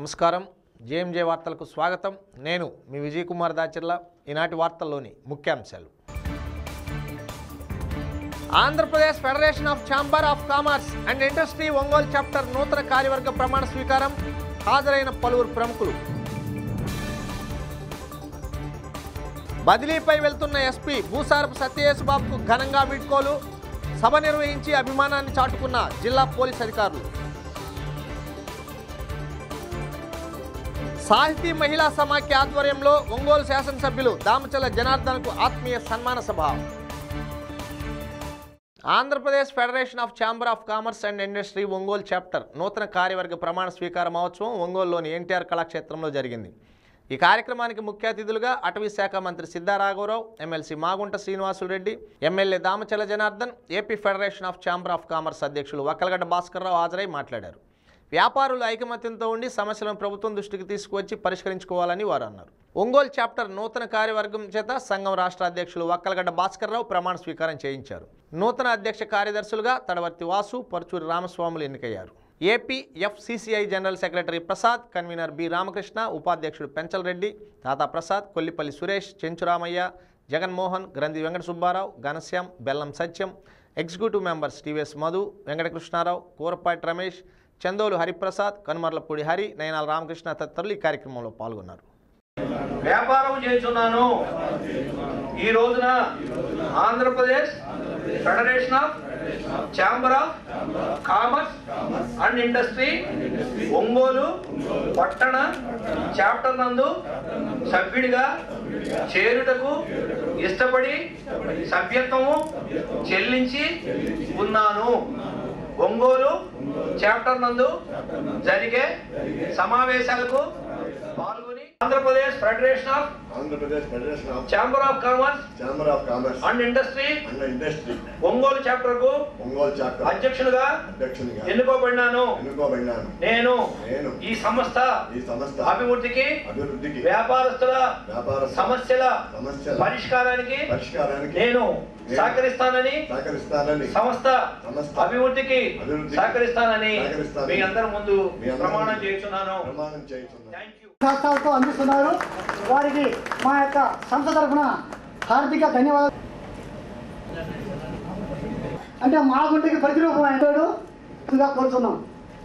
నమస్కారం జేఎంజే వార్తలకు స్వాగతం నేను మీ విజయ్ కుమార్ దాచర్ల ఈనాటి వార్తల్లోని ముఖ్యాంశాలు Andhra Pradesh federation of chamber of commerce and industry Ongole chapter నూతన కార్యవర్గ ప్రమాణ స్వీకారం హాజరైన పలువురు ప్రముఖులు బదిలీపై వెళ్తున్న ఎస్పీ భూసారపు సత్యయేసుబాబుకు ఘనంగా వీడ్కోలు సభ నిర్వహించి అభిమానాన్ని చాటుకున్న జిల్లా పోలీస్ అధికారులు సాహితీ మహిళా సమాఖ్య ఆధ్వర్యంలో ఒంగోలు శాసనసభ్యులు దామచల జనార్దన్కు ఆత్మీయ సన్మాన సభ Andhra Pradesh federation of chamber of commerce and industry Ongole chapter నూతన కార్యవర్గ ప్రమాణ స్వీకార మహోత్సవం ఒంగోలులోని ఎన్టీఆర్ కళాక్షేత్రంలో జరిగింది ఈ కార్యక్రమానికి ముఖ్య అతిథులుగా అటవీ శాఖ మంత్రి సిద్ధా రాఘవరావు MLC Magunta Srinivasula Reddy MLA Damacharla Janardhan AP federation of chamber of commerce అధ్యక్షులు వక్కలగడ్డ భాస్కర్రావు హాజరై మాట్లాడారు వ్యాపారులు ఐకమత్యంతో ఉండి సమస్యలను ప్రభుత్వం దృష్టికి తీసుకువచ్చి పరిష్కరించుకోవాలని వారు అన్నారు ఒంగోలు చాప్టర్ నూతన కార్యవర్గం చేత సంఘం రాష్ట్ర అధ్యక్షులు వక్కలగడ్డ భాస్కర్రావు ప్రమాణ స్వీకారం చేయించారు నూతన అధ్యక్ష కార్యదర్శులుగా తడవర్తి వాసు పరుచూరి రామస్వాములు ఎన్నికయ్యారు AP FCCI general secretary Prasad convener B Ramakrishna ఉపాధ్యక్షుడు పెంచల్ రెడ్డి తాతా ప్రసాద్ కొల్లిపల్లి సురేష్ చెంచురామయ్య జగన్మోహన్ గ్రంథి Venkata Subbarao Ghanshyam Bellam Satyam executive members TVS Madhu Venkata Krishna Rao Kurapati Ramesh Chandolu Hariprasad Kanumarlapudi Hari Nayanala Ramakrishna తదితరులు ఈ కార్యక్రమంలో పాల్గొన్నారు వ్యాపారం చేస్తున్నాను ఈ రోజున Andhra Pradesh federation of chamber of commerce and industry Ongole పట్టణ చాప్టర్ నందు సభ్యుడిగా చేరుటకు ఇష్టపడి సభ్యత్వము చెల్లించి ఉన్నాను ఒంగోలు చాప్టర్ నందు జరిగే సమావేశాలకు పాల్గొని Andhra Pradesh federation of Andhra Pradesh federation of chamber of commerce chamber of commerce and industry and industry Ongole chapter కు ఒంగోలు చాప్టర్ అధ్యక్షులుగా అధ్యక్షునిగా ఎన్నుకోబడినాను ఎన్నుకోబడినాను నేను నేను ఈ సంస్థ ఈ సంస్థ అభివృద్ధికి అభివృద్ధికి వ్యాపారస్తుల వ్యాపార సమస్యల సమస్యల పరిష్కారానికి పరిష్కారానికి నేను సహకరిస్తానని సహకరిస్తానని సంస్థ సంస్థ అభివృద్ధికి అభివృద్ధికి సహకరిస్తానని సహకరిస్తానని మీ అందరి ముందు మీ అందరి ప్రమాణం ముందు చేస్తున్నాను ప్రమాణం చేస్తున్నాను థ్యాంక్ యూ శాస్త్రాలతో అందిస్తున్నారు వారికి మా యొక్క సంస్థ తరఫున హార్దిక ధన్యవాదాలు అంటే మా గుంటకి ప్రతిరూపం అయినాడు ఇదిగా కోరుతున్నాం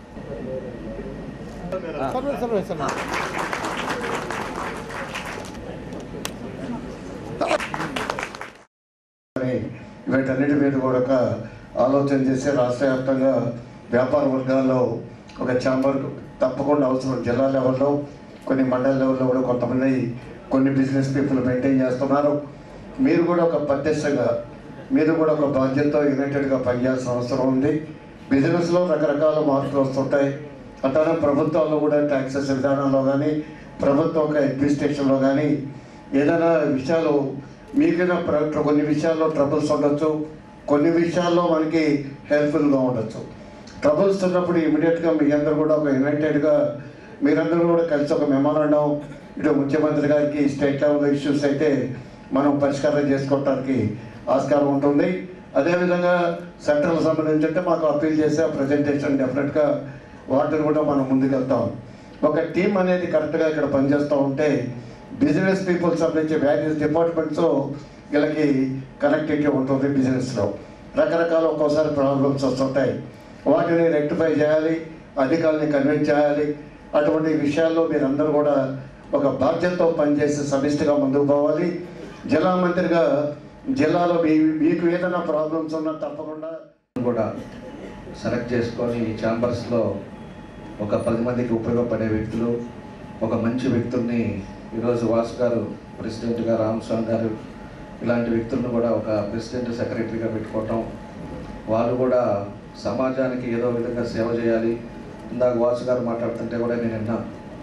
అని వీటన్నిటి మీద కూడా ఒక ఆలోచన చేసి రాష్ట్ర వ్యాప్తంగా వ్యాపార వర్గాల్లో ఒక ఛాంబర్ తప్పకుండా అవసరం జిల్లా లెవెల్లో కొన్ని మండల లెవెల్లో కూడా కొంతమంది కొన్ని బిజినెస్ పీపుల్ మెయింటైన్ చేస్తున్నారు మీరు కూడా ఒక ప్రత్యక్షంగా మీరు కూడా ఒక బాధ్యతతో యునైటెడ్గా పనిచేయాల్సిన అవసరం ఉంది బిజినెస్లో రకరకాల మార్పులు వస్తుంటాయి అట్లానే ప్రభుత్వాల్లో కూడా ట్యాక్సెస్ విధానంలో కానీ ప్రభుత్వం ఒక అడ్మినిస్ట్రేషన్లో కానీ ఏదైనా విషయాలు మీకైనా ప్ర- కొన్ని విషయాల్లో ట్రబుల్స్ ఉండొచ్చు కొన్ని విషయాల్లో మనకి హెల్ప్ఫుల్గా ఉండొచ్చు ట్రబుల్స్ ఉన్నప్పుడు ఇమీడియట్గా మీ అందరూ కూడా ఒక యునైటెడ్గా మీరందరూ కూడా కలిసి ఒక మెమోరాండం ఇటు ముఖ్యమంత్రి గారికి స్టేట్ లెవెల్ ఇష్యూస్ అయితే మనం పరిష్కారం చేసుకోవడానికి ఆస్కారం ఉంటుంది అదేవిధంగా సెంట్రల్ సంబంధించి అంటే మాకు అప్పీల్ చేసే ప్రజెంటేషన్ డెఫినెట్గా వాటిని కూడా మనం ముందుకెళ్తాం ఒక టీం అనేది కరెక్ట్గా ఇక్కడ పనిచేస్తూ ఉంటే బిజినెస్ పీపుల్ సంబంధించి వేరియస్ డిపార్ట్మెంట్స్ వీళ్ళకి కనెక్టివిటీ ఉంటుంది బిజినెస్లో రకరకాల ఒక్కోసారి ప్రాబ్లమ్స్ వస్తుంటాయి వాటిని రెక్టిఫై చేయాలి అధికారులని కన్విన్స్ చేయాలి అటువంటి విషయాల్లో మీరందరూ కూడా ఒక బాధ్యతతో పనిచేసి సమిష్టిగా ముందుకు పోవాలి జిల్లా మంత్రిగా జిల్లాలో మీ మీకు ఏదైనా ప్రాబ్లమ్స్ ఉన్నా తప్పకుండా కూడా సెలెక్ట్ చేసుకొని ఈ ఛాంబర్స్లో ఒక పది మందికి ఉపయోగపడే వ్యక్తులు ఒక మంచి వ్యక్తుల్ని ఈరోజు వాసు గారు ప్రెసిడెంట్గా రామస్వామి గారు ఇలాంటి వ్యక్తులను కూడా ఒక ప్రెసిడెంట్ సెక్రటరీగా పెట్టుకోవటం వాళ్ళు కూడా సమాజానికి ఏదో విధంగా సేవ చేయాలి ఇందాక వాసు గారు మాట్లాడుతుంటే కూడా నేను విన్నా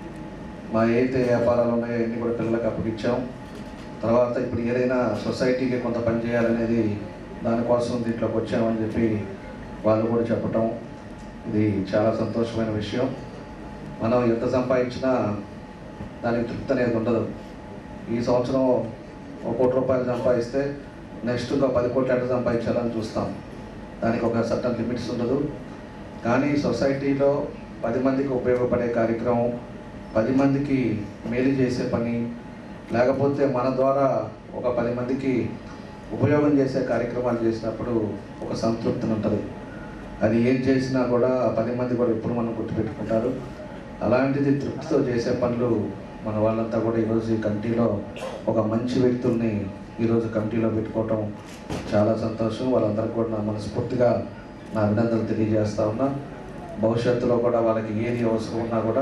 మా ఏదైతే వ్యాపారాలు ఉన్నాయో అన్నీ కూడా పిల్లలకు అప్పగిచ్చాం తర్వాత ఇప్పుడు ఏదైనా సొసైటీకి కొంత పని చేయాలనేది దానికోసం దీంట్లోకి వచ్చామని చెప్పి వాళ్ళు కూడా చెప్పటం ఇది చాలా సంతోషమైన విషయం మనం ఎంత సంపాదించినా దానికి తృప్తి అనేది ఉండదు ఈ సంవత్సరం ఒక కోటి రూపాయలు సంపాదిస్తే నెక్స్ట్ ఇంకో పది కోట్లు ఎట్లా సంపాదించాలని చూస్తాం దానికి ఒక సర్టన్ లిమిట్స్ ఉండదు కానీ సొసైటీలో పది మందికి ఉపయోగపడే కార్యక్రమం పది మందికి మేలు చేసే పని లేకపోతే మన ద్వారా ఒక పది మందికి ఉపయోగం చేసే కార్యక్రమాలు చేసినప్పుడు ఒక సంతృప్తిని ఉంటుంది అది ఏం చేసినా కూడా ఆ పది మంది కూడా ఎప్పుడు మనం గుర్తుపెట్టుకుంటారు అలాంటిది తృప్తితో చేసే పనులు మన వాళ్ళంతా కూడా ఈరోజు ఈ కమిటీలో ఒక మంచి వ్యక్తుల్ని ఈరోజు కమిటీలో పెట్టుకోవటం చాలా సంతోషం వాళ్ళందరికీ కూడా నా మనస్ఫూర్తిగా నా అభినందనలు తెలియజేస్తా ఉన్నా భవిష్యత్తులో కూడా వాళ్ళకి ఏది అవసరం ఉన్నా కూడా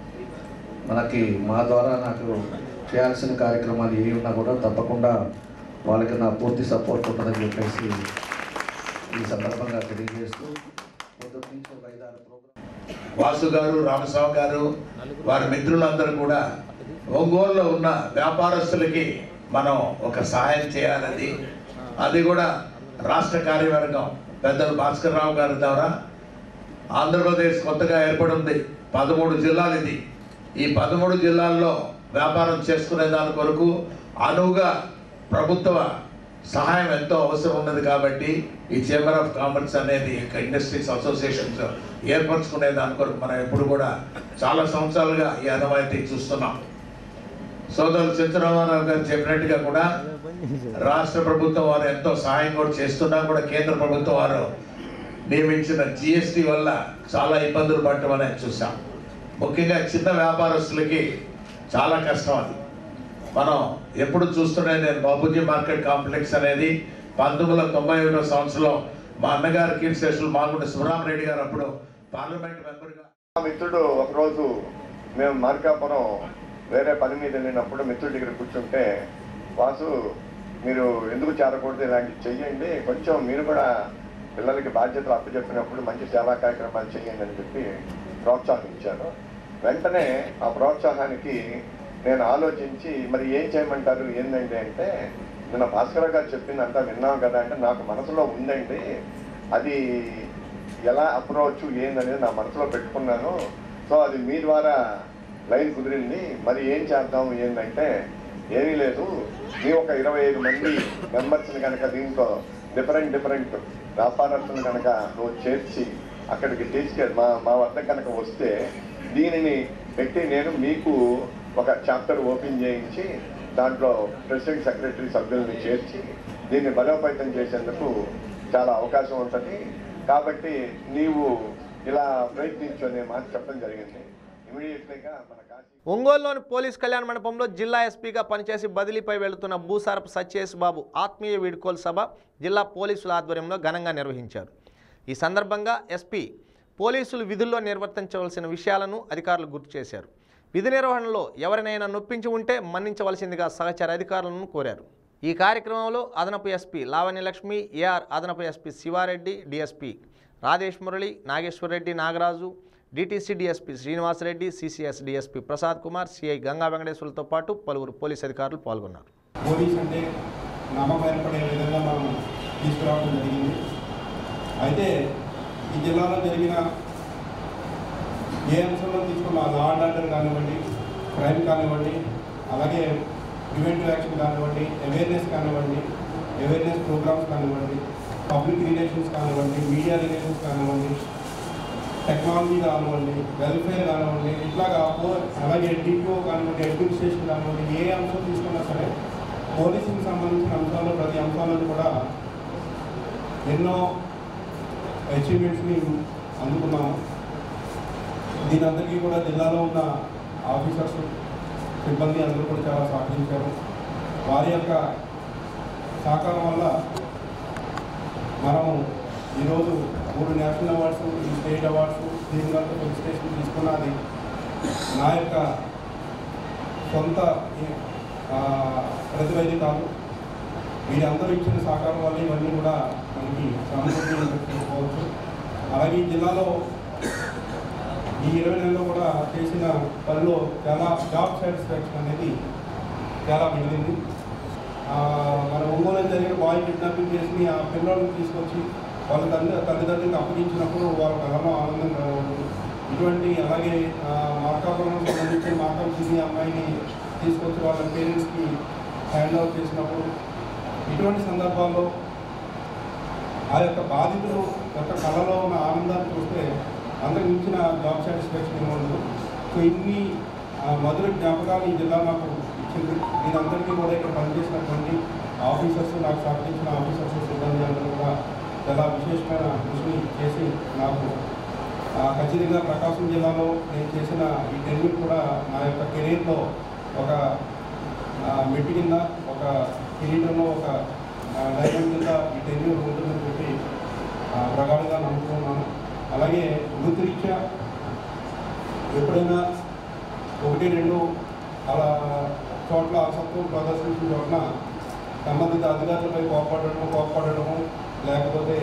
మనకి మా ద్వారా నాకు చేయాల్సిన కార్యక్రమాలు ఏవి ఉన్నా కూడా తప్పకుండా వాళ్ళకి నా పూర్తి సపోర్ట్ ఉంటుందని చెప్పేసి ఈ సందర్భంగా తెలియజేస్తూ పొద్దున్న నుంచి ఒక ఐదారు ప్రోగ్రామ్ వాసు గారు రామస్వామి గారు వారి మిత్రులందరూ కూడా ఒంగోలులో ఉన్న వ్యాపారస్తులకి మనం ఒక సహాయం చేయాలని అది కూడా రాష్ట్ర కార్యవర్గం పెద్దలు భాస్కర్ రావు గారి ద్వారా ఆంధ్రప్రదేశ్ కొత్తగా ఏర్పడింది పదమూడు జిల్లాలు ఇది ఈ పదమూడు జిల్లాల్లో వ్యాపారం చేసుకునే దాని కొరకు అనువుగా ప్రభుత్వ సహాయం ఎంతో అవసరం ఉన్నది కాబట్టి ఈ చేంబర్ ఆఫ్ కామర్స్ అనేది ఇండస్ట్రీస్ అసోసియేషన్స్ ఏర్పరచుకునే దాని కొరకు మనం ఎప్పుడు కూడా చాలా సంవత్సరాలుగా ఈ అనుమతి చూస్తున్నాం సోదరులు చంద్రరామారావు గారు చెప్పినట్టుగా కూడా రాష్ట్ర ప్రభుత్వం వారు ఎంతో సహాయం కూడా చేస్తున్నా కూడా కేంద్ర ప్రభుత్వం వారు నియమించిన జిఎస్టి వల్ల చాలా ఇబ్బందులు పడటం అనేది చూసాం ముఖ్యంగా చిన్న వ్యాపారస్తులకి చాలా కష్టం అది మనం ఎప్పుడు చూస్తూనే నేను బాపూజీ మార్కెట్ కాంప్లెక్స్ అనేది పంతొమ్మిది వందల తొంభై ఒకటో సంవత్సరంలో మా అన్నగారు కీర్తిశేషులు మాగుంట శివరామరెడ్డి గారు అప్పుడు పార్లమెంట్ మెంబర్గా మా మిత్రుడు ఒకరోజు మేము మార్కాపురం వేరే పని మీద వెళ్ళినప్పుడు మిత్రుడి దగ్గర కూర్చుంటే వాసు మీరు ఎందుకు చేరకూడదు ఇలాంటివి చెయ్యండి కొంచెం మీరు కూడా పిల్లలకి బాధ్యతలు అప్పచెప్పినప్పుడు మంచి సేవా కార్యక్రమాలు చేయండి అని చెప్పి ప్రోత్సాహించాను వెంటనే ఆ ప్రోత్సాహానికి నేను ఆలోచించి మరి ఏం చేయమంటారు ఏందండి అంటే నిన్న భాస్కర్ గారు చెప్పింది అంతా విన్నాం కదా అంటే నాకు మనసులో ఉందండి అది ఎలా అప్రోచ్ ఏందనేది నా మనసులో పెట్టుకున్నాను సో అది మీ ద్వారా లైన్ కుదిరింది మరి ఏం చేద్దాం ఏంటంటే ఏమీ లేదు మీ ఒక ఇరవై ఐదు మంది మెంబర్స్ని కనుక దీంట్లో డిఫరెంట్ డిఫరెంట్ వ్యాపారస్తులు కనుక నువ్వు చేర్చి అక్కడికి తీసుకెళ్ళి మా మా వద్ద కనుక వస్తే దీనిని పెట్టి నేను మీకు ఒక చాప్టర్ ఓపెన్ చేయించి దాంట్లో ప్రెసిడెంట్ సెక్రటరీ సభ్యుల్ని చేర్చి దీన్ని బలోపేతం చేసేందుకు చాలా అవకాశం ఉంటుంది కాబట్టి నీవు ఇలా ప్రయత్నించు అనే మాట చెప్పడం జరిగింది ఇమీడియట్లీగా మన కాశీ ఒంగోలులోని పోలీస్ కళ్యాణ మండపంలో జిల్లా ఎస్పీగా పనిచేసి బదిలీపై వెళుతున్న భూసారపు సత్యేష్ బాబు ఆత్మీయ వీడ్కోలు సభ జిల్లా పోలీసుల ఆధ్వర్యంలో ఘనంగా నిర్వహించారు ఈ సందర్భంగా ఎస్పీ పోలీసులు విధుల్లో నిర్వర్తించవలసిన విషయాలను అధికారులు గుర్తు చేశారు విధి నిర్వహణలో ఎవరినైనా నొప్పించి ఉంటే మన్నించవలసిందిగా సహచర అధికారులను కోరారు ఈ కార్యక్రమంలో అదనపు ఎస్పీ లావణ్యలక్ష్మి ఏఆర్ అదనపు SP Siva Reddy DSP Rajesh Murali Nageswara Reddy Nagaraju DTC DSP Srinivasa Reddy CCS DSP Prasad Kumar CI Ganga వెంకటేశ్వర్లతో పాటు పలువురు పోలీస్ అధికారులు పాల్గొన్నారు పోలీస్ అంటే నమ్మకం ఏర్పడే విధంగా మనం తీసుకురావడం జరిగింది అయితే ఈ జిల్లాలో జరిగిన ఏ అంశంలో తీసుకున్న లా అండ్ ఆర్డర్ కానివ్వండి క్రైమ్ కానివ్వండి అలాగే ప్రివెంటివ్ యాక్షన్ కానివ్వండి అవేర్నెస్ కానివ్వండి అవేర్నెస్ ప్రోగ్రామ్స్ కానివ్వండి పబ్లిక్ రిలేషన్స్ కానివ్వండి మీడియా రిలేషన్స్ కానివ్వండి టెక్నాలజీ కానివ్వండి వెల్ఫేర్ కానివ్వండి ఇట్లాగా పో- అలాగే డిపిఓ కానివ్వండి అడ్మినిస్ట్రేషన్ కానివ్వండి ఏ అంశం తీసుకున్నా సరే పోలీసింగ్ సంబంధించిన అంశాల్లో ప్రతి అంశాలను కూడా ఎన్నో అచీవ్మెంట్స్ని అందుకున్నాము దీని అందరికీ కూడా జిల్లాలో ఉన్న ఆఫీసర్స్ సిబ్బంది అందరూ కూడా చాలా సహకరించారు వారి యొక్క సహకారం వల్ల మనము ఈరోజు మూడు నేషనల్ అవార్డ్స్ ఈ స్టేట్ అవార్డ్స్ దీని వల్ల ఫెలిసిటేషన్ తీసుకున్నది నా యొక్క సొంత ఆ, ప్రతిభ ఇది కాదు వీరందరూ ఇచ్చిన సహకారం వల్ల ఇవన్నీ కూడా మనకి సమృద్ధి చెప్పుకోవచ్చు అలాగే ఈ జిల్లాలో ఈ ఇరవై నెలలో కూడా చేసిన పనిలో చాలా జాబ్ సాటిస్ఫాక్షన్ అనేది చాలా మిగిలింది ఆ, మన ఒంగోలు జరిగిన బాయ్ కిడ్నాపింగ్ చేసి ఆ పిల్లలను తీసుకొచ్చి వాళ్ళ తండ్రి తల్లిదండ్రులకు అప్పగించినప్పుడు వాళ్ళ కళలో ఆనందం కలగదు ఇటువంటి అలాగే ఆ, మార్కాపురం సంబంధించిన మార్కాపు సినీ అమ్మాయిని తీసుకొచ్చి వాళ్ళ పేరెంట్స్కి హ్యాండ్ ఓవర్ చేసినప్పుడు ఇటువంటి సందర్భాల్లో ఆ యొక్క బాధితులు యొక్క కళలో ఉన్న ఆనందాన్ని చూస్తే అంతకు మించిన జాబ్ సాటిస్ఫాక్షన్ ఉండదు సో ఇన్ని ఆ మధుర జ్ఞాపకాలు ఈ జిల్లా నాకు ఇచ్చింది మీరందరికీ కూడా ఇక్కడ పనిచేసినటువంటి ఆఫీసర్స్ నాకు సహకరించిన ఆఫీసర్స్ సిబ్బంది అందరూ కూడా చాలా విశేషమైన కృషి చేసి నాకు ఆ, ఖచ్చితంగా ప్రకాశం జిల్లాలో నేను చేసిన ఈ టెన్యూర్ కూడా నా యొక్క కెరీర్లో ఒక ఆ, మెట్టి కింద ఒక కిరీటంలో ఒక ఆ, డైమండ్ కింద ఈ టెన్యూర్ ఉంటుందని చెప్పి ఆ, ప్రగాఢంగా నమ్ముతున్నాను అలాగే వృత్తిరీత్యా ఎప్పుడైనా ఒకటి రెండు అలా చోట్ల అసత్వం ప్రదర్శించిన చోట్ల సంబంధిత అధికారులపై కోపడటము కోపడటము లేకపోతే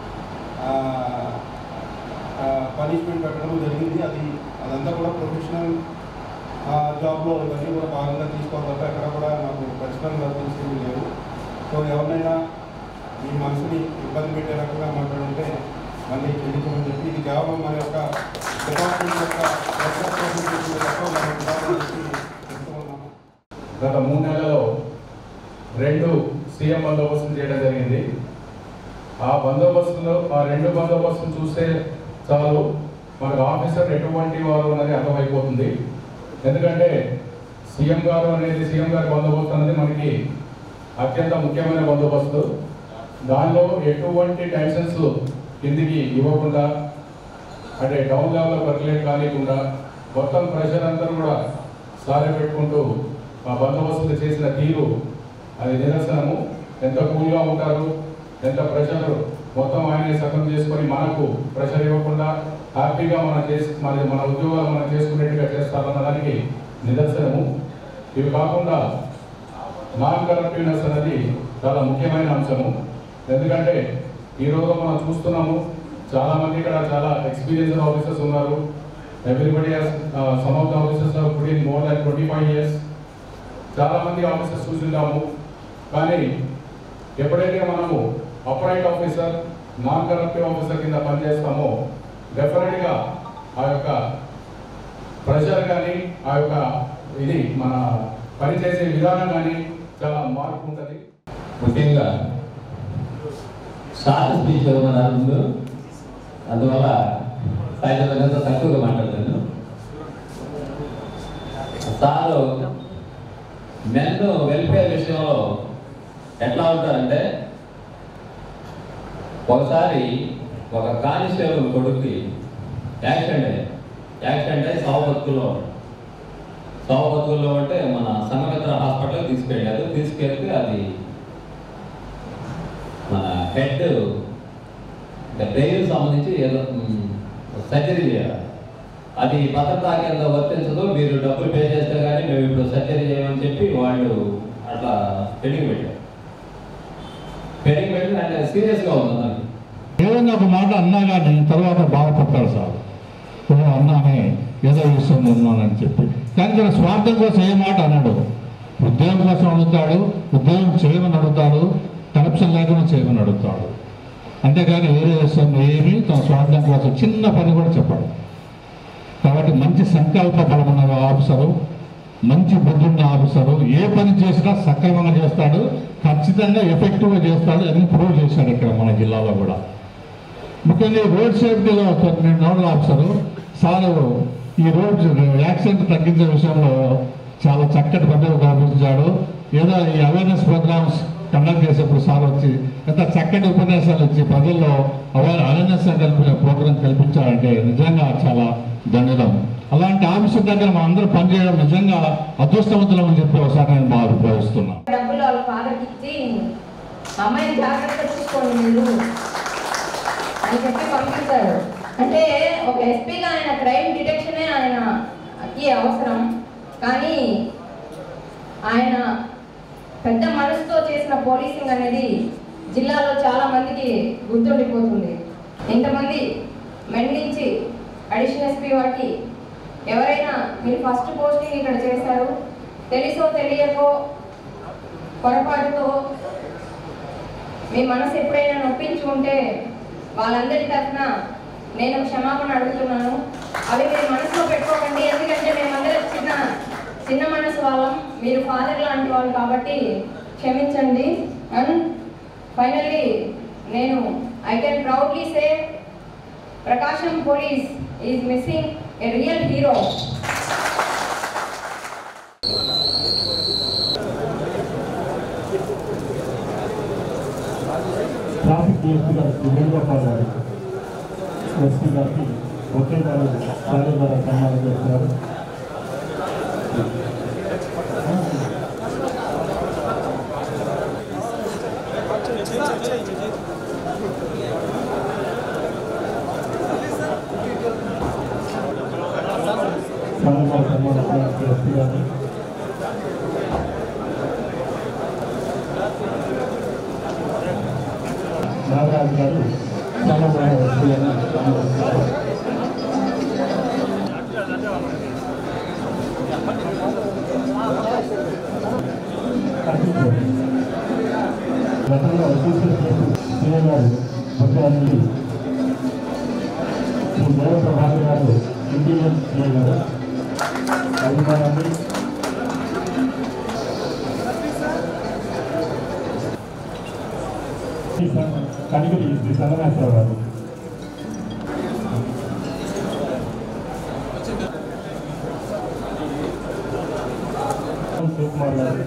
పనిష్మెంట్ పెట్టడం జరిగింది అది అదంతా కూడా ప్రొఫెషనల్ జాబ్లో ఇవన్నీ కూడా భాగంగా తీసుకోవాలి తప్ప ఎక్కడ కూడా నాకు ఖచ్చితంగా తెలిసింది లేదు సో ఎవరినైనా మీ మనసుని ఇబ్బంది పెట్టే రకంగా మాట్లాడుంటే మళ్ళీ క్షమించమని చెప్పి ఇది కేవలం మన యొక్క డిపార్ట్మెంట్ యొక్క ప్రజల కోసం చేసింది తప్ప మనం ఉండాలని చెప్పి చెప్తూ ఉన్నాము గత మూడు నెలల్లో రెండు సీఎం బందోబస్తులు చేయడం జరిగింది ఆ బందోబస్తులో ఆ రెండు బందోబస్తులు చూస్తే చాలు మనకు ఆఫీసర్ ఎటువంటి వారు అనేది అర్థమైపోతుంది ఎందుకంటే సీఎం గారు అనేది సీఎం గారి బందోబస్తు అనేది మనకి అత్యంత ముఖ్యమైన బందోబస్తు దానిలో ఎటువంటి టెన్షన్స్ కిందికి ఇవ్వకుండా అంటే డౌన్ లెవెల్లో పర్కులేట్ కానికుండా మొత్తం ప్రెషర్ అందరూ కూడా సారే పెట్టుకుంటూ ఆ బందోబస్తు చేసిన తీరు అది నిదర్శనము ఎంత కూల్గా ఉంటారు ఎంత ప్రెషర్ మొత్తం ఆయన సగం చేసుకొని మనకు ప్రెషర్ ఇవ్వకుండా హ్యాపీగా మనం చేసి మన మన ఉద్యోగాలు మనం చేసుకునేట్టుగా చేస్తారన్న దానికి నిదర్శనము ఇవి కాకుండా నాన్ కరప్టివ్నెస్ అనేది చాలా ముఖ్యమైన అంశము ఎందుకంటే ఈ రోజు మనం చూస్తున్నాము చాలా మంది ఇక్కడ చాలా ఎక్స్పీరియన్స్ ఆఫీసర్స్ ఉన్నారు everybody some of the officers are put in more than twenty five years చాలా మంది ఆఫీసర్స్ చూసింటాము కానీ ఎప్పుడైతే మనము upright officer non corruptive officer కింద పనిచేస్తామో డెఫినెట్గా ఆ యొక్క ప్రెషర్ కానీ ఆ యొక్క ఇది మన పనిచేసే విధానం కానీ చాలా మార్పు ఉంటుంది ముఖ్యంగా షార్ట్ స్పీచ్ చదవమన్నారు ముందు అందువల్ల సాయంత్రం తక్కువగా మాట్లాడతాను సారు మెన్ వెల్ఫేర్ విషయంలో ఎట్లా ఉంటారంటే ఒకసారి ఒక కానిస్టేబుల్ కొడుకుకి యాక్సిడెంట్ అయ్యింది యాక్సిడెంట్ అయ్యి సావబతుకుల్లో సావబతుకుల్లో అంటే మన సంగమిత్ర హాస్పిటల్ తీసుకెళ్ళారు తీసుకెళ్తే అది మన హెడ్ బ్రెయిన్ సంబంధించి ఏదో సర్జరీ చేయాలి అది భద్రతా కింద వర్తించదు మీరు డబ్బులు పే చేస్తే కానీ మేము ఇప్పుడు సర్జరీ చేయమని చెప్పి వాళ్ళు అట్లా పెండింగ్ పెట్టారు పెండింగ్ పెట్టి అంటే సీరియస్గా ఉంది దానికి ఏదైనా ఒక మాట అన్నా కానీ తర్వాత బాధపడతాడు సార్ ఓ అన్నానే ఏదో విషయం ఉన్నానని చెప్పి కానీ తన స్వార్థం కోసం ఏ మాట అన్నాడు ఉద్యోగం కోసం అడుగుతాడు ఉద్యోగం చేయమని అడుగుతాడు కరప్షన్ లేకుండా చేయమని అడుగుతాడు అంతేగాని వేరే విషయం ఏమి తన స్వార్థం కోసం చిన్న పని కూడా చెప్పాడు కాబట్టి మంచి సంకల్ప బలం ఉన్న ఆఫీసరు మంచి బుద్ధున్న ఆఫీసరు ఏ పని చేసినా సక్రమంగా చేస్తాడు ఖచ్చితంగా ఎఫెక్టివ్గా చేస్తాడు అన్ని ప్రూవ్ చేశాడు ఇక్కడ మన జిల్లాలో కూడా ముఖ్యంగా ఈ రోడ్ సేఫ్టీలో నేను నోడల్ ఆఫీసరు సార్ ఈ రోడ్ యాక్సిడెంట్ తగ్గించే విషయంలో చాలా చక్కటి పద్ధతి కనిపించాడు ఏదో ఈ అవేర్నెస్ ప్రోగ్రామ్స్ కండక్ట్ చేసేప్పుడు సార్ వచ్చి ఎంత చక్కటి ఉపన్యాసాలు ఇచ్చి ప్రజల్లో అవేర్ అవేర్నెస్ కల్పి ప్రోగ్రాం కల్పించాలంటే నిజంగా చాలా ధన్యవాదం అలాంటి ఆఫీసర్ దగ్గర మనం అందరూ పనిచేయడం నిజంగా అదృష్టవంతులం అని చెప్పి ఒకసారి నేను బాగా భావిస్తున్నాను డబ్బులు వాళ్ళ ఫాదర్కి ఇచ్చి "మా అమ్మాయిని జాగ్రత్తగా చూసుకోండి మీరు అని చెప్పి పంపిస్తారు అంటే ఒక ఎస్పీగా ఆయన క్రైమ్ డిటెక్షనే ఆయనకి అవసరం కానీ ఆయన పెద్ద మనసుతో చేసిన పోలీసింగ్ అనేది జిల్లాలో చాలా మందికి గుర్తుండిపోతుంది ఇంతమంది మెన్ నుంచి అడిషనల్ ఎస్పీ వారికి ఎవరైనా మీరు ఫస్ట్ పోస్టింగ్ ఇక్కడ చేశారు తెలుసో తెలియకో పొరపాటుతో మీ మనసు ఎప్పుడైనా నొప్పించి ఉంటే వాళ్ళందరి తరఫున నేను క్షమాపణ అడుగుతున్నాను అవి మీరు మనసులో పెట్టుకోకండి ఎందుకంటే మేమందరం చిన్న చిన్న మనసు వాళ్ళం మీరు ఫాదర్ లాంటి వాళ్ళు కాబట్టి క్షమించండి అండ్ ఫైనల్లీ నేను I can proudly say Prakasam police is missing a real hero traffic DSP గారికి వేణుగోపాల్ గారు ఎస్పీ గారికి ఒకే గారు సాగర్ గారు సన్మానం చేస్తున్నారు సాగర్ గారు సన్మానం చేయడానికి ఎస్పీ గారు నాగరాజు గారు సన్మానం ఎస్పీ గారిని సన్మానిస్తున్నారు. గతంలో అసోసియేట్ సీఎం గారు బొగ్గాల నుండి శ్రీ దేవ ప్రభాకర్ గారు ఇండియన్ సీఎం గారు అభిమానాన్ని కనికటి శ్రీ సంగమేశ్వర గారు శివకుమార్ గారు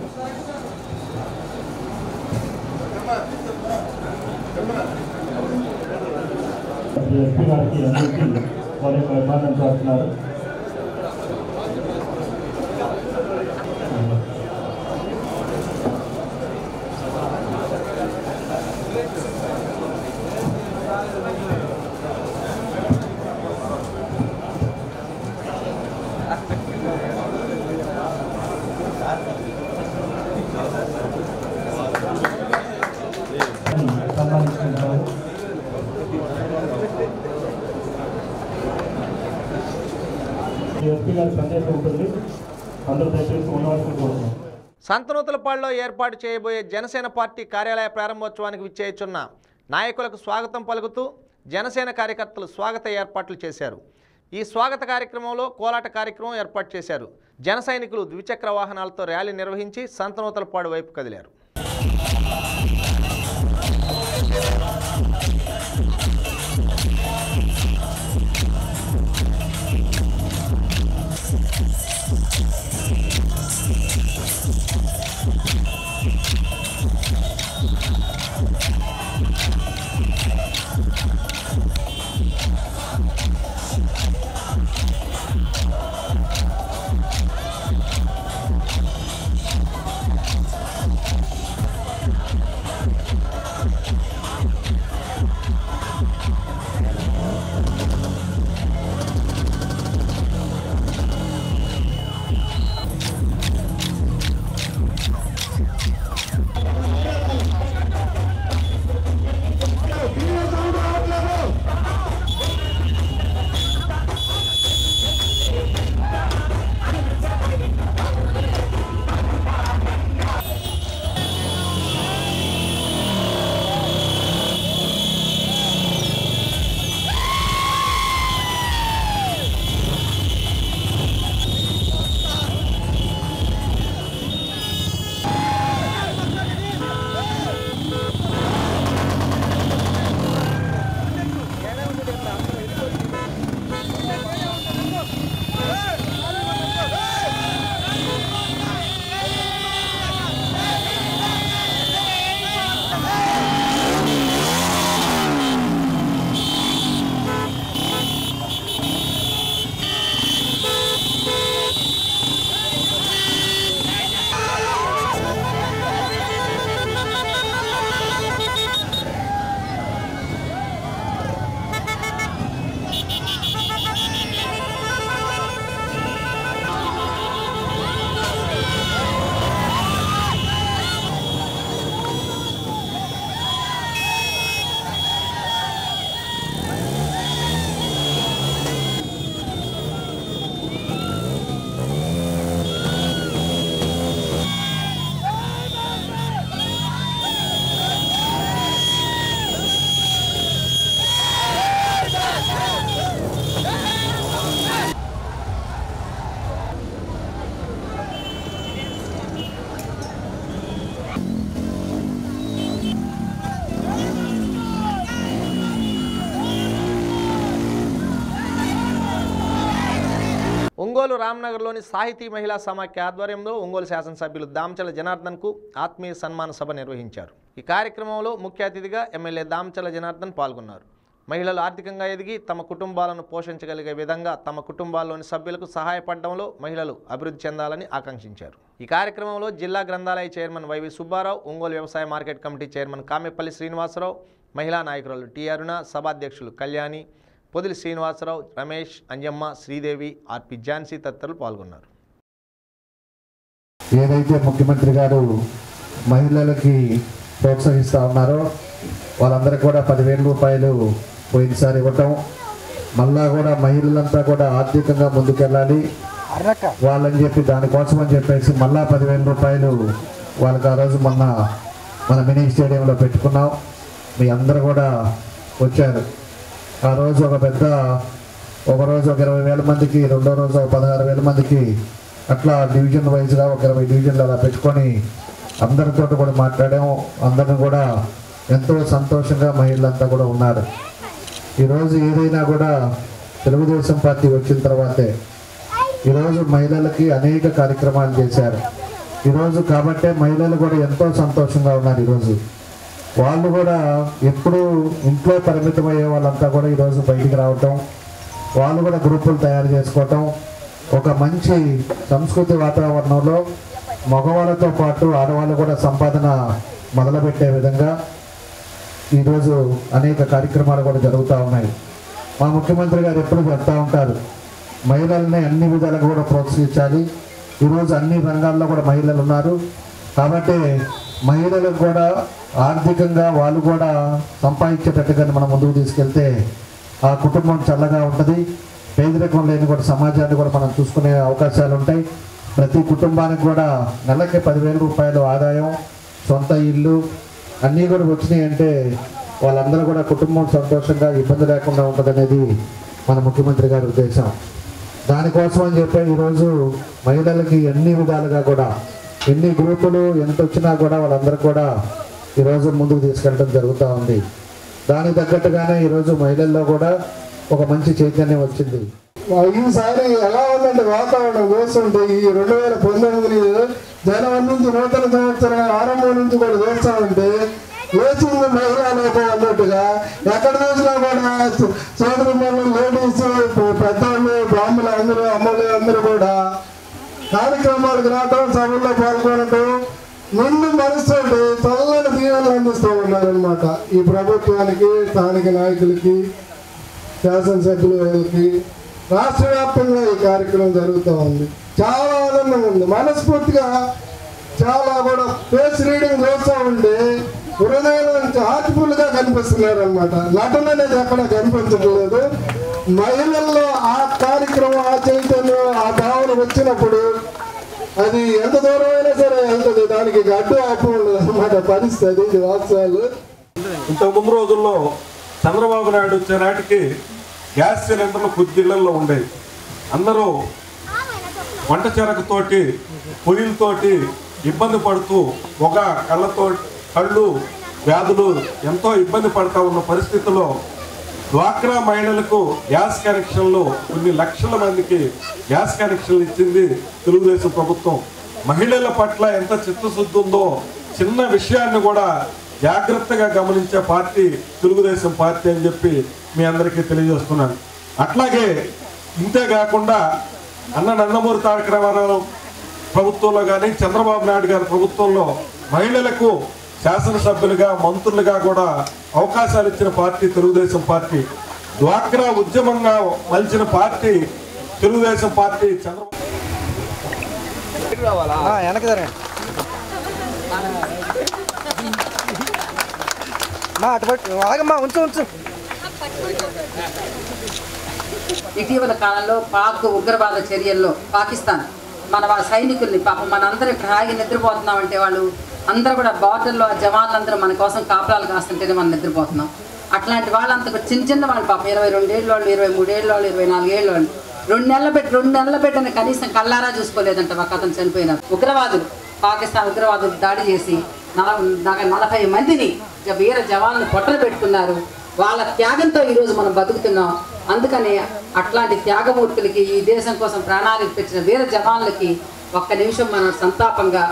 ఎస్పీ గారికి అందరికీ వారి యొక్క అభిమానం చేస్తున్నారు సన్మానించుకుంటారు ఎస్పీ గారి సందేశం ఉంటుంది అందరూ దయచేసి ఉండవలసిన కోరుతున్నాం సంతనూతలపాడులో ఏర్పాటు చేయబోయే జనసేన పార్టీ కార్యాలయ ప్రారంభోత్సవానికి విచ్చేయుచున్న నాయకులకు స్వాగతం పలుకుతూ జనసేన కార్యకర్తలు స్వాగత ఏర్పాట్లు చేశారు ఈ స్వాగత కార్యక్రమంలో కోలాట కార్యక్రమం ఏర్పాటు చేశారు జన సైనికులు ద్విచక్ర వాహనాలతో ర్యాలీ నిర్వహించి సంతనూతలపాడు వైపు కదిలారు ఒంగోలు రామ్నగర్లోని సాహితీ మహిళా సమాఖ్య ఆధ్వర్యంలో ఒంగోలు శాసనసభ్యులు దామచల జనార్దన్కు ఆత్మీయ సన్మాన సభ నిర్వహించారు ఈ కార్యక్రమంలో ముఖ్య అతిథిగా ఎమ్మెల్యే దామచల జనార్దన్ పాల్గొన్నారు మహిళలు ఆర్థికంగా ఎదిగి తమ కుటుంబాలను పోషించగలిగే విధంగా తమ కుటుంబాల్లోని సభ్యులకు సహాయపడడంలో మహిళలు అభివృద్ధి చెందాలని ఆకాంక్షించారు ఈ కార్యక్రమంలో జిల్లా గ్రంథాలయ చైర్మన్ వైవి సుబ్బారావు ఒంగోలు వ్యవసాయ market committee chairman Kamepalli Srinivasa Rao మహిళా నాయకురాలు టి అరుణ సభాధ్యక్షులు కళ్యాణి పొదిలి శ్రీనివాసరావు రమేష్ అంజమ్మ శ్రీదేవి ఆర్పి ఝాన్సీ తదితరులు పాల్గొన్నారు ఏదైతే ముఖ్యమంత్రి గారు మహిళలకి ప్రోత్సహిస్తూ ఉన్నారో వాళ్ళందరికీ కూడా పదివేల రూపాయలు పోయినసారి ఇవ్వటం మళ్ళా కూడా మహిళలంతా కూడా ఆర్థికంగా ముందుకెళ్ళాలి వాళ్ళని చెప్పి దానికోసం అని చెప్పేసి మళ్ళా పదివేల రూపాయలు వాళ్ళకి ఆ రోజు మొన్న మన మినీ స్టేడియంలో పెట్టుకున్నాం మీ అందరూ కూడా వచ్చారు ఆ రోజు ఒక పెద్ద ఒక రోజు ఒక ఇరవై వేల మందికి రెండో రోజు ఒక పదహారు వేల మందికి అట్లా డివిజన్ వైజ్గా ఒక ఇరవై డివిజన్లు అలా పెట్టుకొని అందరితో కూడా మాట్లాడాము అందరిని కూడా ఎంతో సంతోషంగా మహిళలంతా కూడా ఉన్నారు ఈరోజు ఏదైనా కూడా తెలుగుదేశం పార్టీ వచ్చిన తర్వాతే ఈరోజు మహిళలకి అనేక కార్యక్రమాలు చేశారు ఈరోజు కాబట్టే మహిళలు కూడా ఎంతో సంతోషంగా ఉన్నారు ఈరోజు వాళ్ళు కూడా ఎప్పుడు ఇంట్లో పరిమితమయ్యే వాళ్ళంతా కూడా ఈరోజు బయటికి రావటం వాళ్ళు కూడా గ్రూపులు తయారు చేసుకోవటం ఒక మంచి సంస్కృతి వాతావరణంలో మగవాళ్ళతో పాటు ఆడవాళ్ళు కూడా సంపాదన మొదలుపెట్టే విధంగా ఈరోజు అనేక కార్యక్రమాలు కూడా జరుగుతూ ఉన్నాయి మా ముఖ్యమంత్రి గారు ఎప్పుడు చెప్తా ఉంటారు మహిళల్ని అన్ని విధాలుగా కూడా ప్రోత్సహించాలి ఈరోజు అన్ని రంగాల్లో కూడా మహిళలు ఉన్నారు కాబట్టి మహిళలకు కూడా ఆర్థికంగా వాళ్ళు కూడా సంపాదించేటట్టుగా మనం ముందుకు తీసుకెళ్తే ఆ కుటుంబం చల్లగా ఉంటుంది పేదరికం లేని కూడా సమాజాన్ని కూడా మనం చూసుకునే అవకాశాలు ఉంటాయి ప్రతి కుటుంబానికి కూడా నెలకి పదివేల రూపాయలు ఆదాయం సొంత ఇల్లు అన్నీ కూడా వచ్చినాయి అంటే వాళ్ళందరూ కూడా కుటుంబం సంతోషంగా ఇబ్బంది లేకుండా ఉంటుందనేది మన ముఖ్యమంత్రి గారి ఉద్దేశం దానికోసం అని చెప్పి ఈరోజు మహిళలకి అన్ని విధాలుగా కూడా ఎన్ని గ్రూపులు ఎంత వచ్చినా కూడా వాళ్ళందరూ కూడా ఈరోజు ముందుకు తీసుకెళ్ళడం జరుగుతూ ఉంది దానికి తగ్గట్టుగానే ఈరోజు మహిళల్లో కూడా ఒక మంచి చైతన్యం వచ్చింది ఈసారి ఎలా ఉందంటే వాతావరణం చూస్తుంటే ఈ రెండు వేల పంతొమ్మిది జనవరి నుంచి నూతన సంవత్సరం ఆరంభం నుంచి కూడా చూస్తామంటే వేసింది మహిళా లోకం అన్నట్టుగా ఎక్కడ చూసినా కూడా సోదరి లేడీస్ పెద్దవాళ్ళు బ్రాహ్మణులు అందరూ అమ్మలు అందరూ కూడా కార్యక్రమాలకు రావడం సభల్లో పాల్గొనడం నిన్ను మనసుతోటి చల్లని దీవెనలు అందిస్తూ ఉన్నారనమాట ఈ ప్రభుత్వానికి స్థానిక నాయకులకి శాసనసభ్యులకి రాష్ట్ర వ్యాప్తంగా ఈ కార్యక్రమం జరుగుతూ ఉంది చాలా ఆనందంగా ఉంది మనస్ఫూర్తిగా చాలా కూడా ఫేస్ రీడింగ్ చూస్తూ ఉంటే హృదయం నుంచి హార్ట్ఫుల్ గా కనిపిస్తున్నారు అనమాట నటన అనేది ఎక్కడ కనిపించట్లేదు మహిళల్లో ఆ కార్యక్రమం ఆ చైతన్యం ఆ భావన వచ్చినప్పుడు అది ఎంత దూరం అయినా సరే వెళ్తుంది దానికి గడ్డు ఆపు ఉండదు అనమాట పరిస్థితి ఇది వాస్తవాలు ఇంతకు ముందు రోజుల్లో చంద్రబాబు నాయుడు వచ్చే నాటికి గ్యాస్ సిలిండర్లు కొద్ది ఇళ్లలో ఉండేవి అందరూ వంట చెరకుతోటి పొయ్యిలతోటి ఇబ్బంది పడుతూ ఒక కళ్ళతో కళ్ళు వ్యాధులు ఎంతో ఇబ్బంది పడతా ఉన్న పరిస్థితుల్లో డ్వాక్రా మహిళలకు గ్యాస్ కనెక్షన్లు కొన్ని లక్షల మందికి గ్యాస్ కనెక్షన్లు ఇచ్చింది తెలుగుదేశం ప్రభుత్వం మహిళల పట్ల ఎంత చిత్తశుద్ధి ఉందో చిన్న విషయాన్ని కూడా జాగ్రత్తగా గమనించే పార్టీ తెలుగుదేశం పార్టీ అని చెప్పి మీ అందరికీ తెలియజేస్తున్నాను అట్లాగే ఇంతే కాకుండా అన్న నందమూరి తారక రామారావు ప్రభుత్వంలో కానీ చంద్రబాబు నాయుడు గారి ప్రభుత్వంలో మహిళలకు శాసనసభ్యులుగా మంత్రులుగా కూడా అవకాశాలు ఇచ్చిన పార్టీ తెలుగుదేశం పార్టీ డ్వాక్రా ఉద్యమంగా మలిచిన పార్టీ తెలుగుదేశం పార్టీ చంద్రబాబు వెనక సరే మా అటు పట్టు ఆగమ్మా ఉంచు ఉంచు ఇటీవల కాలంలో పాక్ ఉగ్రవాద చర్యల్లో పాకిస్తాన్ మన వాళ్ళ సైనికుల్ని పాపం మనందరూ ఇక్కడ హాయిగా నిద్రపోతున్నామంటే వాళ్ళు అందరూ కూడా బార్డర్లో ఆ జవాన్లందరూ మన కోసం కాపలాలు కాస్తుంటేనే మనం నిద్రపోతున్నాం అట్లాంటి వాళ్ళంతా కూడా చిన్న చిన్న వాళ్ళు పాపం ఇరవై రెండేళ్ళ వాళ్ళు ఇరవై మూడేళ్ళ వాళ్ళు ఇరవై నాలుగేళ్ళ వాళ్ళు రెండు నెలల పెట్టి రెండు నెలల పెట్టిన కనీసం కళ్ళారా చూసుకోలేదంట ఒక అతను చనిపోయినారు ఉగ్రవాదులు పాకిస్తాన్ ఉగ్రవాదులు దాడి చేసి నలభై నలభై మందిని వీర జవాన్లు పొట్టలు పెట్టుకున్నారు వాళ్ళ త్యాగంతో ఈరోజు మనం బతుకుతున్నాం అందుకని అట్లాంటి త్యాగమూర్తులకి ఈ దేశం కోసం ప్రాణాలకు తెచ్చిన వీర జవాన్లకి ఒక్క నిమిషం మనం సంతాపంగా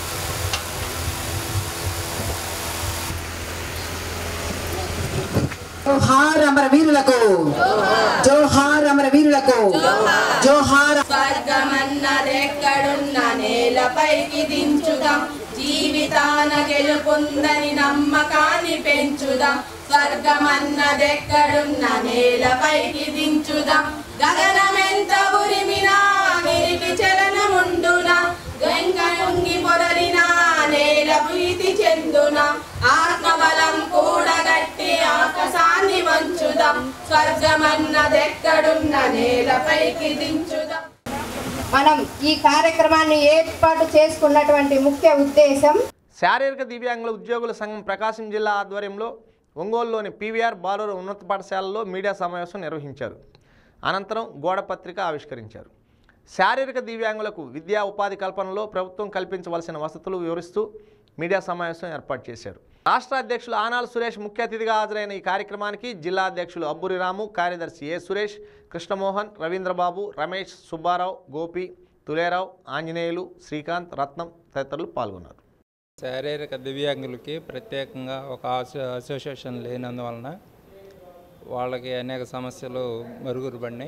జోహార్ అమర వీరులకు జోహార్ అమర వీరులకు జోహార్ స్వర్గమన్నదెక్కడున్న నేలపైకి దించుదాం జీవితాన గెలుపుందని నమ్మకాన్ని పెంచుదాం స్వర్గమన్నదెక్కడున్న నేలపైకి దించుదాం గగనమెంత ఉరిమినా నిరికి చలనముండునా గంగ నుంగి పొరలినా నేల ప్రీతి చెందునా ఆత్మబలం కూడగట్టి ఆకాశాన్ని వంచుదాం స్వర్గమన్నదెక్కడున్న నేలపైకి దించుదాం మనం ఈ కార్యక్రమాన్ని ఏర్పాటు చేసుకున్నటువంటి ముఖ్య ఉద్దేశం శారీరక దివ్యాంగుల ఉద్యోగుల సంఘం ప్రకాశం జిల్లా ఆధ్వర్యంలో ఒంగోలులోని పీవీఆర్ బాలూరు ఉన్నత పాఠశాలలో మీడియా సమావేశం నిర్వహించారు అనంతరం గోడ పత్రిక ఆవిష్కరించారు శారీరక దివ్యాంగులకు విద్యా ఉపాధి కల్పనలో ప్రభుత్వం కల్పించవలసిన వసతులు వివరిస్తూ మీడియా సమావేశం ఏర్పాటు చేశారు రాష్ట్ర అధ్యక్షులు ఆనాల్ సురేష్ ముఖ్య అతిథిగా హాజరైన ఈ కార్యక్రమానికి జిల్లా అధ్యక్షులు అబ్బురి రాము కార్యదర్శి ఏ సురేష్ కృష్ణమోహన్ రవీంద్రబాబు రమేష్ సుబ్బారావు గోపి తులేరావు ఆంజనేయులు శ్రీకాంత్ రత్నం తదితరులు పాల్గొన్నారు శారీరక దివ్యాంగులకి ప్రత్యేకంగా ఒక అసో అసోసియేషన్ లేనందువలన వాళ్ళకి అనేక సమస్యలు మరుగురు పడినాయి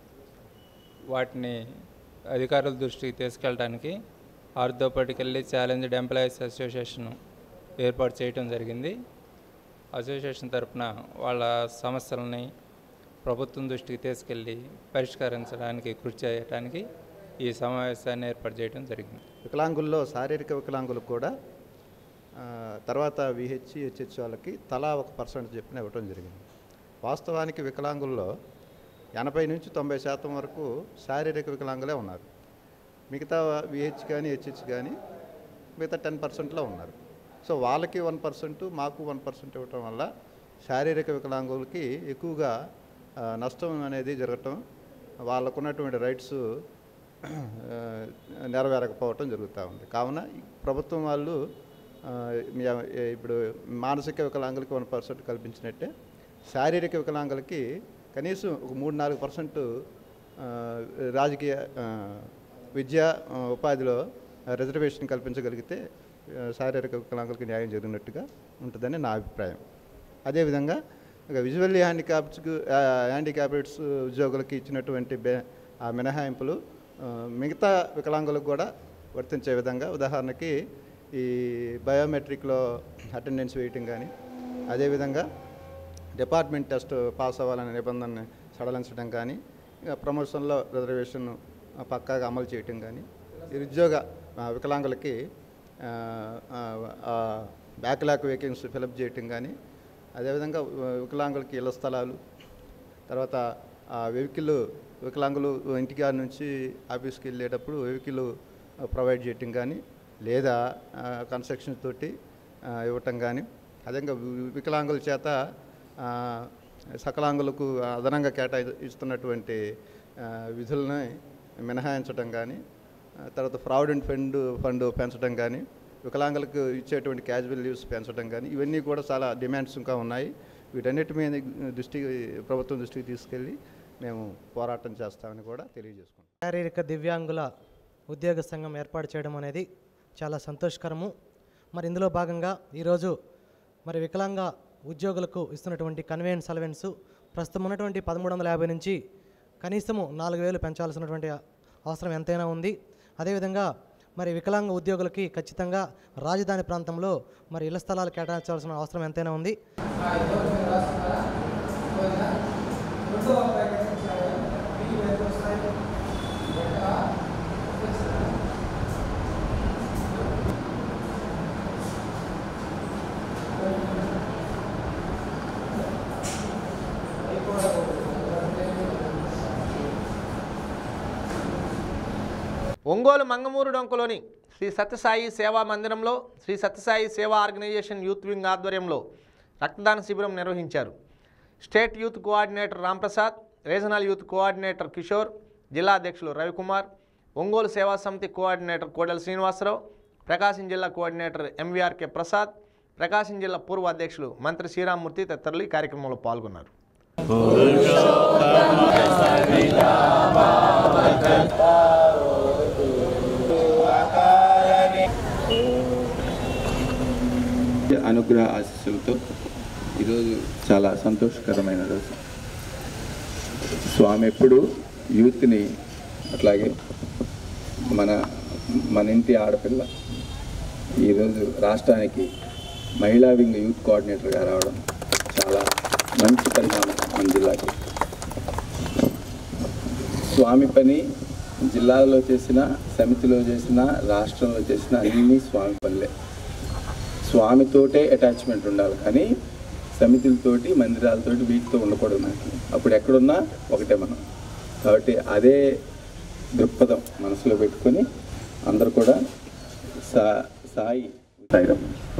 వాటిని అధికారుల దృష్టికి తీసుకెళ్ళడానికి ఆర్థోపటికల్లీ ఛాలెంజ్డ్ ఎంప్లాయీస్ అసోసియేషన్ ఏర్పాటు చేయడం జరిగింది అసోసియేషన్ తరపున వాళ్ళ సమస్యలని ప్రభుత్వం దృష్టికి తీసుకెళ్ళి పరిష్కరించడానికి కృషి చేయడానికి ఈ సమావేశాన్ని ఏర్పాటు చేయడం జరిగింది వికలాంగుల్లో శారీరక వికలాంగులకు కూడా ఆ, తర్వాత విహెచ్ హెచ్హెచ్ వాళ్ళకి తలా ఒక పర్సెంట్ చెప్పిన ఇవ్వటం జరిగింది వాస్తవానికి వికలాంగుల్లో ఎనభై నుంచి తొంభై శాతం వరకు శారీరక వికలాంగులే ఉన్నారు మిగతా విహెచ్ కానీ హెచ్హెచ్ కానీ మిగతా టెన్ పర్సెంట్లో ఉన్నారు సో వాళ్ళకి వన్ పర్సెంట్ మాకు వన్ పర్సెంట్ ఇవ్వటం వల్ల శారీరక వికలాంగులకి ఎక్కువగా ఆ, నష్టం అనేది జరగటం వాళ్ళకున్నటువంటి రైట్స్ ఆ, నెరవేరకపోవటం జరుగుతూ ఉంది కావున ఈ ప్రభుత్వం వాళ్ళు ఆ, మీ- ఏ- ఇప్పుడు మానసిక వికలాంగులకి వన్ పర్సెంట్ కల్పించినట్టే శారీరక వికలాంగులకి కనీసం ఒక మూడు నాలుగు పర్సెంట్ రాజకీయ ఆ, విద్యా ఆ, ఉపాధిలో రిజర్వేషన్ కల్పించగలిగితే ఆ, శారీరక వికలాంగులకి న్యాయం జరిగినట్టుగా ఉంటుందని నా అభిప్రాయం అదేవిధంగా ఇక విజువల్లీ హ్యాండిక్యాప్స్కు హ్యాండిక్యాప్డ్స్ ఉద్యోగులకి ఇచ్చినటువంటి బే ఆ మినహాయింపులు ఆ, మిగతా వికలాంగులకు కూడా వర్తించే విధంగా ఉదాహరణకి ఈ బయోమెట్రిక్లో అటెండెన్స్ వేయటం కానీ అదేవిధంగా డిపార్ట్మెంట్ టెస్ట్ పాస్ అవ్వాలనే నిబంధనని సడలించడం కానీ ఇక ప్రమోషన్లో రిజర్వేషన్ పక్కాగా అమలు చేయటం కానీ నిరుద్యోగ ఆ, వికలాంగులకి బ్యాక్లాక్ వేకెన్సీ ఫిలప్ చేయటం కానీ అదేవిధంగా ఆ, వికలాంగులకి ఇళ్ల స్థలాలు తర్వాత ఆ వెహికల్ వికలాంగులు ఇంటికి కాడ నుంచి ఆఫీస్కి వెళ్ళేటప్పుడు వెహికల్ ప్రొవైడ్ చేయటం కానీ లేదా కన్స్ట్రక్షన్ తోటి ఆ, ఇవ్వటం కానీ అదేవిధంగా వి- వికలాంగుల చేత ఆ, సకలాంగులకు అదనంగా కేటాయిస్తున్నటువంటి ఆ, విధులని మినహాయించడం కానీ ఆ, తర్వాత ప్రావిడెంట్ ఫండ్ ఫండ్ పెంచడం కానీ వికలాంగులకు ఇచ్చేటువంటి క్యాజువల్ లీవ్స్ పెంచడం కానీ ఇవన్నీ కూడా చాలా డిమాండ్స్ ఇంకా ఉన్నాయి వీటన్నిటి మీద దృష్టికి ప్రభుత్వం దృష్టికి తీసుకెళ్ళి మేము పోరాటం చేస్తామని కూడా తెలియజేసుకుంటాం శారీరక దివ్యాంగుల ఉద్యోగ సంఘం ఏర్పాటు చేయడం అనేది చాలా సంతోషకరము మరి ఇందులో భాగంగా ఈరోజు మరి వికలాంగ ఉద్యోగులకు ఇస్తున్నటువంటి కన్వేయన్స్ అలవెన్స్ ప్రస్తుతం ఉన్నటువంటి పదమూడు వందల యాభై నుంచి కనీసము నాలుగు వేలు పెంచాల్సినటువంటి అవసరం ఎంతైనా ఉంది అదేవిధంగా మరి వికలాంగ ఉద్యోగులకి ఖచ్చితంగా రాజధాని ప్రాంతంలో మరి ఇళ్ల స్థలాలు కేటాయించాల్సిన అవసరం ఎంతైనా ఉంది ఒంగోలు మంగమూరు డొంకలోని శ్రీ సత్యసాయి సేవా మందిరంలో శ్రీ సత్యసాయి సేవా ఆర్గనైజేషన్ యూత్ వింగ్ ఆధ్వర్యంలో రక్తదాన శిబిరం నిర్వహించారు state youth coordinator Ramprasad regional youth coordinator Kishore జిల్లా అధ్యక్షులు రవికుమార్ ఒంగోలు సేవా సమితి కోఆర్డినేటర్ కోడెల శ్రీనివాసరావు ప్రకాశం జిల్లా కోఆర్డినేటర్ ఎంవీఆర్కే ప్రసాద్ ప్రకాశం జిల్లా పూర్వ అధ్యక్షులు మంత్రి శ్రీరామ్మూర్తి తదితరులు ఈ కార్యక్రమంలో పాల్గొన్నారు అనుగ్రహ ఆశీస్సులతో ఈరోజు చాలా సంతోషకరమైన రోజు స్వామి ఎప్పుడు యూత్ని అట్లాగే మన మన ఇంటి ఆడపిల్ల ఈరోజు రాష్ట్రానికి మహిళా వింగ్ యూత్ కోఆర్డినేటర్గా రావడం చాలా మంచి పరిణామం మన జిల్లాకి స్వామి పని జిల్లాలో చేసిన సమితిలో చేసిన రాష్ట్రంలో చేసిన అన్ని స్వామి పనులే స్వామితోటే అటాచ్మెంట్ ఉండాలి కానీ సమితులతోటి మందిరాలతోటి వీటితో ఉండకూడదు మనకి అప్పుడు ఎక్కడున్నా ఒకటే మనం కాబట్టి అదే దృక్పథం మనసులో పెట్టుకొని అందరూ కూడా సా సాయి సాయిరామ్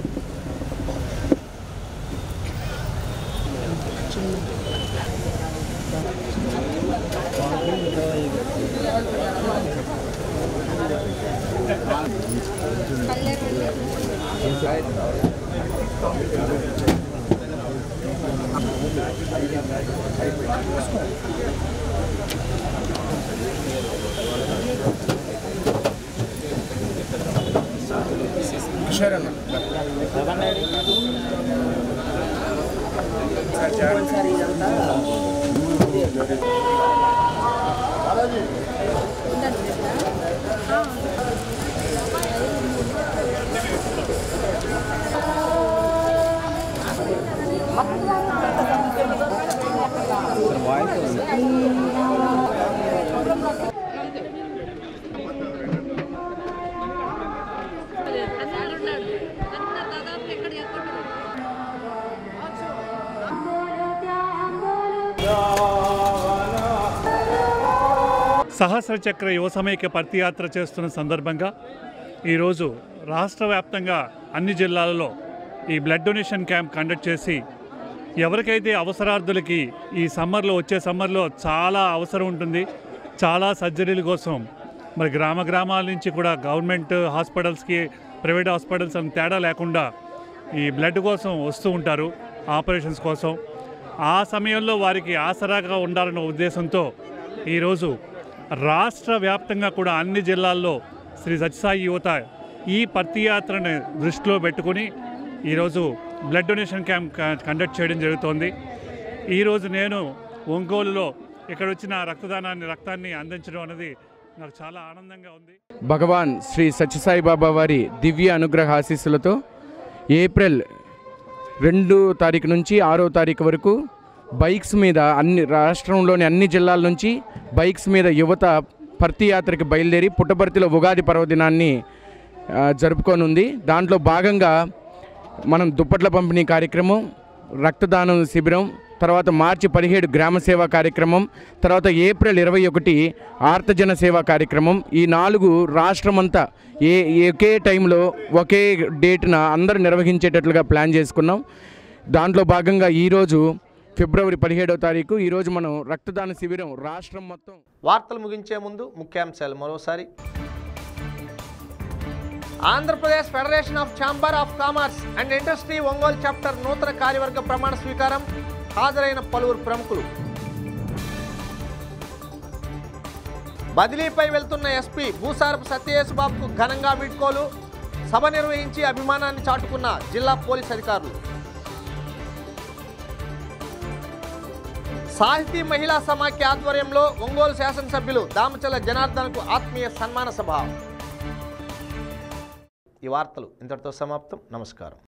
సహస్ర చక్ర యువ సమైక్య పర్తియాత్ర చేస్తున్న సందర్భంగా ఈరోజు రాష్ట్ర వ్యాప్తంగా అన్ని జిల్లాలలో ఈ బ్లడ్ డొనేషన్ క్యాంప్ కండక్ట్ చేసి ఎవరికైతే అవసరార్థులకి ఈ సమ్మర్లో వచ్చే సమ్మర్లో చాలా అవసరం ఉంటుంది చాలా సర్జరీల కోసం మరి గ్రామ గ్రామాల నుంచి కూడా గవర్నమెంట్ హాస్పిటల్స్కి ప్రైవేట్ హాస్పిటల్స్ అని తేడా లేకుండా ఈ బ్లడ్ కోసం వస్తూ ఉంటారు ఆపరేషన్స్ కోసం ఆ సమయంలో వారికి ఆసరాగా ఉండాలన్న ఉద్దేశంతో ఈరోజు రాష్ట్ర వ్యాప్తంగా కూడా అన్ని జిల్లాల్లో శ్రీ సత్యసాయి యువత ఈ పత్తియాత్రను దృష్టిలో పెట్టుకుని ఈరోజు బ్లడ్ డొనేషన్ క్యాంప్ క- కండక్ట్ చేయడం జరుగుతోంది ఈరోజు నేను ఒంగోలులో ఇక్కడ వచ్చిన రక్తదానాన్ని రక్తాన్ని అందించడం అనేది నాకు చాలా ఆనందంగా ఉంది భగవాన్ శ్రీ సత్యసాయి బాబా వారి దివ్య అనుగ్రహ ఆశీస్సులతో ఏప్రిల్ రెండు తారీఖు నుంచి ఆరో తారీఖు వరకు బైక్స్ మీద అన్ని రాష్ట్రంలోని అన్ని జిల్లాల నుంచి బైక్స్ మీద యువత పర్తి యాత్రకి బయలుదేరి పుట్టపర్తిలో ఉగాది పర్వదినాన్ని ఆ, జరుపుకోనుంది దాంట్లో భాగంగా మనం దుప్పట్ల పంపిణీ కార్యక్రమం రక్తదానం శిబిరం తర్వాత మార్చి పదిహేడు గ్రామ సేవా కార్యక్రమం తర్వాత ఏప్రిల్ ఇరవై ఒకటి ఆర్తజన సేవా కార్యక్రమం ఈ నాలుగు రాష్ట్రమంతా ఏ ఒకే టైంలో ఒకే డేట్న అందరూ నిర్వహించేటట్లుగా ప్లాన్ చేసుకున్నాం దాంట్లో భాగంగా ఈరోజు ఫిబ్రవరి పదిహేడవ తారీఖు ఈరోజు మనం రక్తదాన శిబిరం రాష్ట్రం మొత్తం వార్తలు ముగించే ముందు ముఖ్యాంశాలు మరోసారి Andhra Pradesh federation of chamber of commerce and industry Ongole chapter నూతన కార్యవర్గ ప్రమాణ స్వీకారం హాజరైన పలువురు ప్రముఖులు బదిలీపై వెళ్తున్న ఎస్పీ భూసారపు సత్యయేసు బాబుకు ఘనంగా వీడ్కోలు సభ నిర్వహించి అభిమానాన్ని చాటుకున్న జిల్లా పోలీస్ అధికారులు సాహితీ మహిళా సమాఖ్య ఆధ్వర్యంలో ఒంగోలు శాసనసభ్యులు దామచల జనార్దన్కు ఆత్మీయ సన్మాన సభ ఈ వార్తలు ఇంతటితో సమాప్తం నమస్కారం